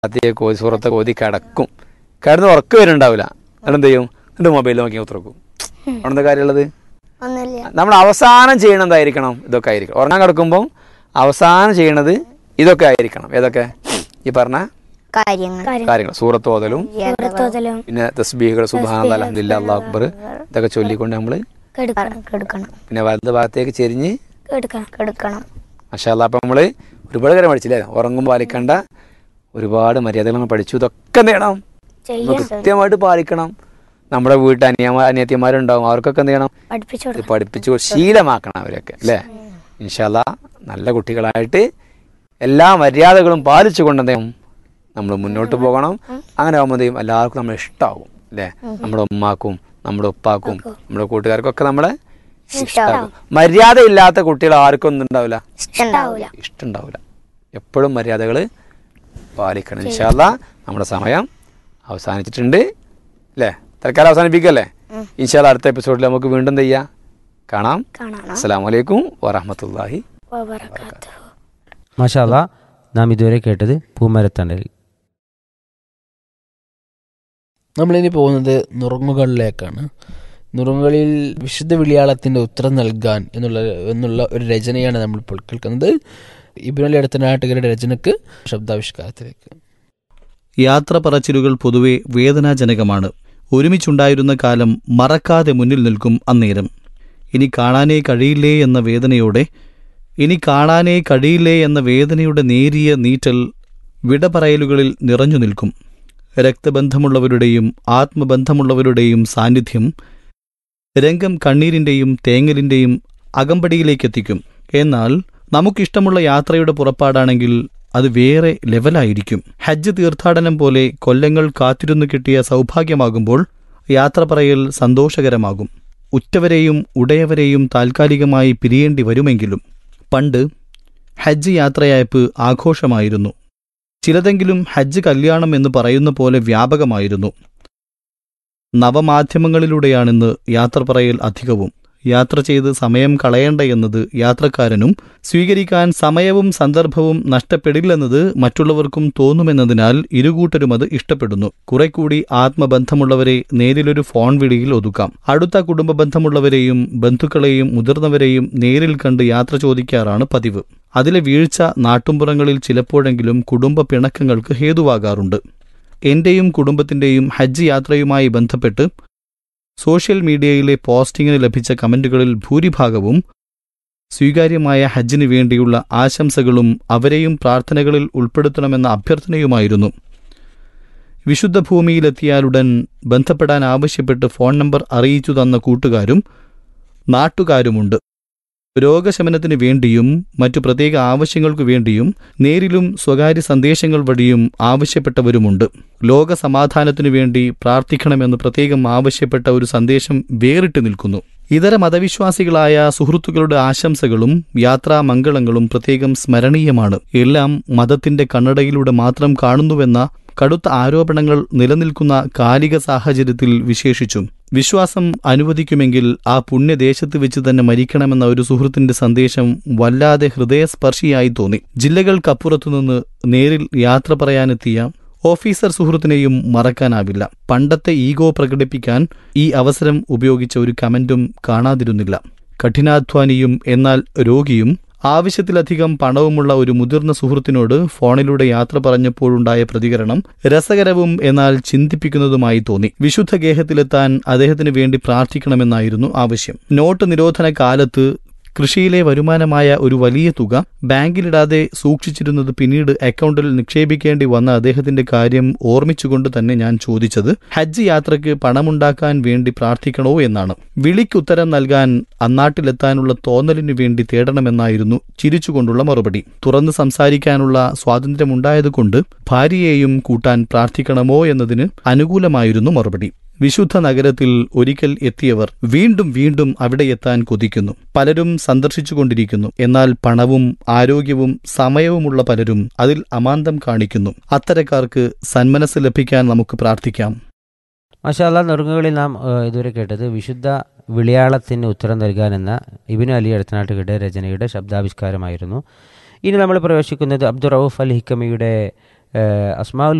ഫാത്തിയൊക്കെ ഓതി സൂറത്തൊക്കെ ഓതി കിടക്കും കിടന്ന് ഉറക്കം വരുന്നുണ്ടാവില്ല എന്നിട്ട് എന്ത് ചെയ്യും എന്നിട്ട് മൊബൈൽ നോക്കി ഉത്തറക്കും അവിടെ കാര്യമുള്ളത് ഒന്നുമില്ല നമ്മൾ അവസാനം ചെയ്യണത് എന്തായിരിക്കണം ഇതൊക്കെ ആയിരിക്കണം ഉറങ്ങാൻ കിടക്കുമ്പോൾ അവസാനം ചെയ്യണത് ഇതൊക്കെ ആയിരിക്കണം ഏതൊക്കെ ഈ പറഞ്ഞ കാര്യങ്ങൾ കാര്യങ്ങൾ സൂറത്ത് ഓതലും പുറത്തോതലും പിന്നെ തസ്ബീഹുകൾ സുബാന അലഹദില്ല അള്ളാഹു അക്ബർ ഇതൊക്കെ ചൊല്ലിക്കൊണ്ട് നമ്മൾ കെടുക്കണം കെടുക്കണം പിന്നെ വലത് ഭാഗത്തേക്ക് ചെരിഞ്ഞ് കെടുക്കണം കെടുക്കണം മഷാല്ല അപ്പം നമ്മൾ ഒരുപാട് കാര്യം പഠിച്ചില്ലേ ഉറങ്ങുമ്പോൾ പാലിക്കേണ്ട ഒരുപാട് മര്യാദകൾ നമ്മൾ പഠിച്ചു ഇതൊക്കെ എന്ത് ചെയ്യണം നമ്മൾ കൃത്യമായിട്ട് പാലിക്കണം നമ്മുടെ വീട്ടിൽ അനിയന്മാർ അനിയത്തിമാരുണ്ടാവും അവർക്കൊക്കെ എന്ത് ചെയ്യണം പഠിപ്പിച്ചു ഇത് പഠിപ്പിച്ച് കൊടുത്ത് ശീലമാക്കണം അവരൊക്കെ അല്ലേ ഇൻഷാല്ല നല്ല കുട്ടികളായിട്ട് എല്ലാ മര്യാദകളും പാലിച്ചുകൊണ്ട് എന്ത് ചെയ്യും നമ്മൾ മുന്നോട്ട് പോകണം അങ്ങനെ ആകുമ്പോഴത്തേക്കും എല്ലാവർക്കും നമ്മൾ ഇഷ്ടമാകും അല്ലേ നമ്മുടെ ഉമ്മാക്കും നമ്മുടെ ഉപ്പാക്കും നമ്മുടെ കൂട്ടുകാർക്കൊക്കെ നമ്മളെ ഇഷ്ടമാകും മര്യാദ ഇല്ലാത്ത കുട്ടികൾ ആർക്കും ഒന്നും ഉണ്ടാവില്ല ഇഷ്ടണ്ടാവൂല ഇഷ്ടമുണ്ടാവില്ല എപ്പോഴും മര്യാദകൾ പാലിക്കണം ഇൻഷാല്ല നമ്മുടെ സമയം അവസാനിച്ചിട്ടുണ്ട് അല്ലേ തൽക്കാലം അവസാനിപ്പിക്കല്ലേ ഇൻഷാല്ല അടുത്ത എപ്പിസോഡിൽ നമുക്ക് വീണ്ടും എന്ത് ചെയ്യാം കാണാം കാണാം അസ്സാം വലൈക്കും വറഹമത്തല്ലാഹി വബറകാതുഹു മാഷാല്ല നാം ഇതുവരെ കേട്ടത് പൂമരത്തണ്ടൽ നമ്മളിനി പോകുന്നത് നുറുങ്ങുകളിലേക്കാണ് നുറുങ്ങുകളിൽ വിശുദ്ധ വിളിയാളത്തിന്റെ ഉത്തരം നൽകാൻ എന്നുള്ള എന്നുള്ള ഒരു രചനയാണ് നമ്മളിപ്പോൾ കേൾക്കുന്നത് ഇബ്രാലി അടുത്ത നാട്ടുകാരുടെ രചനക്ക് ശബ്ദാവിഷ്കാരത്തിലേക്ക് യാത്ര പറച്ചിലുകൾ പൊതുവെ വേദനാജനകമാണ് ഒരുമിച്ചുണ്ടായിരുന്ന കാലം മറക്കാതെ മുന്നിൽ നിൽക്കും അന്നേരം ഇനി കാണാനേ കഴിയില്ലേ എന്ന വേദനയോടെ ഇനി കാണാനേ കഴിയില്ലേ എന്ന വേദനയുടെ നേരിയ നീറ്റൽ വിട പറയലുകളിൽ നിറഞ്ഞു നിൽക്കും രക്തബന്ധമുള്ളവരുടെയും ആത്മബന്ധമുള്ളവരുടെയും സാന്നിധ്യം രംഗം കണ്ണീരിന്റെയും തേങ്ങലിന്റെയും അകമ്പടിയിലേക്കെത്തിക്കും എന്നാൽ നമുക്കിഷ്ടമുള്ള യാത്രയുടെ പുറപ്പാടാണെങ്കിൽ അത് വേറെ ലെവലായിരിക്കും ഹജ്ജ് തീർത്ഥാടനം പോലെ കൊല്ലങ്ങൾ കാത്തിരുന്നു കിട്ടിയ സൗഭാഗ്യമാകുമ്പോൾ യാത്ര പറയൽ സന്തോഷകരമാകും ഉറ്റവരെയും ഉടയവരെയും താൽക്കാലികമായി പിരിയേണ്ടി വരുമെങ്കിലും പണ്ട് ഹജ്ജ് യാത്രയയപ്പ് ആഘോഷമായിരുന്നു ചിലതെങ്കിലും ഹജ്ജ് കല്യാണം എന്ന് പറയുന്ന പോലെ വ്യാപകമായിരുന്നു നവമാധ്യമങ്ങളിലൂടെയാണിന്ന് യാത്ര പറയൽ അധികവും യാത്ര ചെയ്ത് സമയം കളയേണ്ട എന്നത് യാത്രക്കാരനും സ്വീകരിക്കാൻ സമയവും സന്ദർഭവും നഷ്ടപ്പെടില്ലെന്നത് മറ്റുള്ളവർക്കും തോന്നുമെന്നതിനാൽ ഇരുകൂട്ടരും അത് ഇഷ്ടപ്പെടുന്നു കുറെ കൂടി ആത്മബന്ധമുള്ളവരെ നേരിലൊരു ഫോൺ വിളിയിൽ ഒതുക്കാം അടുത്ത കുടുംബ ബന്ധമുള്ളവരെയും ബന്ധുക്കളെയും മുതിർന്നവരെയും നേരിൽ കണ്ട് യാത്ര ചോദിക്കാറാണ് പതിവ് അതിലെ വീഴ്ച നാട്ടുമ്പുറങ്ങളിൽ ചിലപ്പോഴെങ്കിലും കുടുംബ പിണക്കങ്ങൾക്ക് ഹേതുവാകാറുണ്ട് എന്റെയും കുടുംബത്തിന്റെയും ഹജ്ജ് യാത്രയുമായി ബന്ധപ്പെട്ട് സോഷ്യൽ മീഡിയയിലെ പോസ്റ്റിങ്ങിന് ലഭിച്ച കമന്റുകളിൽ ഭൂരിഭാഗവും സ്വീകാര്യമായ ഹജ്ജിന് വേണ്ടിയുള്ള ആശംസകളും അവരെയും പ്രാർത്ഥനകളിൽ ഉൾപ്പെടുത്തണമെന്ന അഭ്യർത്ഥനയുമായിരുന്നു വിശുദ്ധ ഭൂമിയിലെത്തിയാലുടൻ ബന്ധപ്പെടാൻ ആവശ്യപ്പെട്ട് ഫോൺ നമ്പർ അറിയിച്ചു തന്ന കൂട്ടുകാരും നാട്ടുകാരുമുണ്ട് രോഗശമനത്തിന് വേണ്ടിയും മറ്റു പ്രത്യേക ആവശ്യങ്ങൾക്കു വേണ്ടിയും നേരിലും സ്വകാര്യ സന്ദേശങ്ങൾ വഴിയും ആവശ്യപ്പെട്ടവരുമുണ്ട് ലോക സമാധാനത്തിനു വേണ്ടി പ്രാർത്ഥിക്കണമെന്ന് പ്രത്യേകം ആവശ്യപ്പെട്ട ഒരു സന്ദേശം വേറിട്ട് നിൽക്കുന്നു ഇതര മതവിശ്വാസികളായ സുഹൃത്തുക്കളുടെ ആശംസകളും യാത്രാ മംഗളങ്ങളും പ്രത്യേകം സ്മരണീയമാണ് എല്ലാം മതത്തിന്റെ കണ്ണടയിലൂടെ മാത്രം കാണുന്നുവെന്ന കടുത്ത ആരോപണങ്ങൾ നിലനിൽക്കുന്ന കാലിക സാഹചര്യത്തിൽ വിശേഷിച്ചും വിശ്വാസം അനുവദിക്കുമെങ്കിൽ ആ പുണ്യദേശത്ത് വെച്ച് തന്നെ മരിക്കണമെന്ന ഒരു സുഹൃത്തിന്റെ സന്ദേശം വല്ലാതെ ഹൃദയസ്പർശിയായി തോന്നി ജില്ലകൾക്കപ്പുറത്തുനിന്ന് നേരിൽ യാത്ര പറയാനെത്തിയ ഓഫീസർ സുഹൃത്തിനെയും മറക്കാനാവില്ല പണ്ടത്തെ ഈഗോ പ്രകടിപ്പിക്കാൻ ഈ അവസരം ഉപയോഗിച്ച ഒരു കമന്റും കാണാതിരുന്നില്ല കഠിനാധ്വാനിയും എന്നാൽ രോഗിയും ആവശ്യത്തിലധികം പണവുമുള്ള ഒരു മുതിർന്ന സുഹൃത്തിനോട് ഫോണിലൂടെ യാത്ര പറഞ്ഞപ്പോഴുണ്ടായ പ്രതികരണം രസകരവും എന്നാൽ ചിന്തിപ്പിക്കുന്നതുമായി തോന്നി വിശുദ്ധ ഗേഹത്തിലെത്താൻ അദ്ദേഹത്തിന് വേണ്ടി പ്രാർത്ഥിക്കണമെന്നായിരുന്നു ആവശ്യം നോട്ട് നിരോധന കാലത്ത് കൃഷിയിലെ വരുമാനമായ ഒരു വലിയ തുക ബാങ്കിലിടാതെ സൂക്ഷിച്ചിരുന്നത് പിന്നീട് അക്കൗണ്ടിൽ നിക്ഷേപിക്കേണ്ടി വന്ന അദ്ദേഹത്തിന്റെ കാര്യം ഓർമ്മിച്ചുകൊണ്ട് തന്നെ ഞാൻ ചോദിച്ചത് ഹജ്ജ് യാത്രയ്ക്ക് പണമുണ്ടാക്കാൻ വേണ്ടി പ്രാർത്ഥിക്കണോ എന്നാണ് വിളിക്കുത്തരം നൽകാൻ അന്നാട്ടിലെത്താനുള്ള തോന്നലിനു വേണ്ടി തേടണമെന്നായിരുന്നു ചിരിച്ചുകൊണ്ടുള്ള മറുപടി തുറന്ന് സംസാരിക്കാനുള്ള സ്വാതന്ത്ര്യമുണ്ടായതുകൊണ്ട് ഭാര്യയെയും കൂട്ടാൻ പ്രാർത്ഥിക്കണമോ എന്നതിന് അനുകൂലമായിരുന്നു മറുപടി വിശുദ്ധ നഗരത്തിൽ ഒരിക്കൽ എത്തിയവർ വീണ്ടും വീണ്ടും അവിടെ എത്താൻ കൊതിക്കുന്നു പലരും സന്ദർശിച്ചുകൊണ്ടിരിക്കുന്നു എന്നാൽ പണവും ആരോഗ്യവും സമയവുമുള്ള പലരും അതിൽ അമാന്തം കാണിക്കുന്നു അത്തരക്കാർക്ക് സന്മനസ് ലഭിക്കാൻ നമുക്ക് പ്രാർത്ഥിക്കാം മാഷാല്ല നുറുങ്ങുകളിൽ നാം ഏഹ്, ഇതുവരെ കേട്ടത് വിശുദ്ധ വിളിയാളത്തിന് ഉത്തരം നൽകാനെന്ന ഇബിനു അലി അടുത്തനാട്ടുകയുടെ രചനയുടെ ശബ്ദാവിഷ്കാരമായിരുന്നു ഇനി നമ്മൾ പ്രവേശിക്കുന്നത് അബ്ദുൾ റൌഫ് അൽ ഹിക്കമിയുടെ അസ്മാവുൽ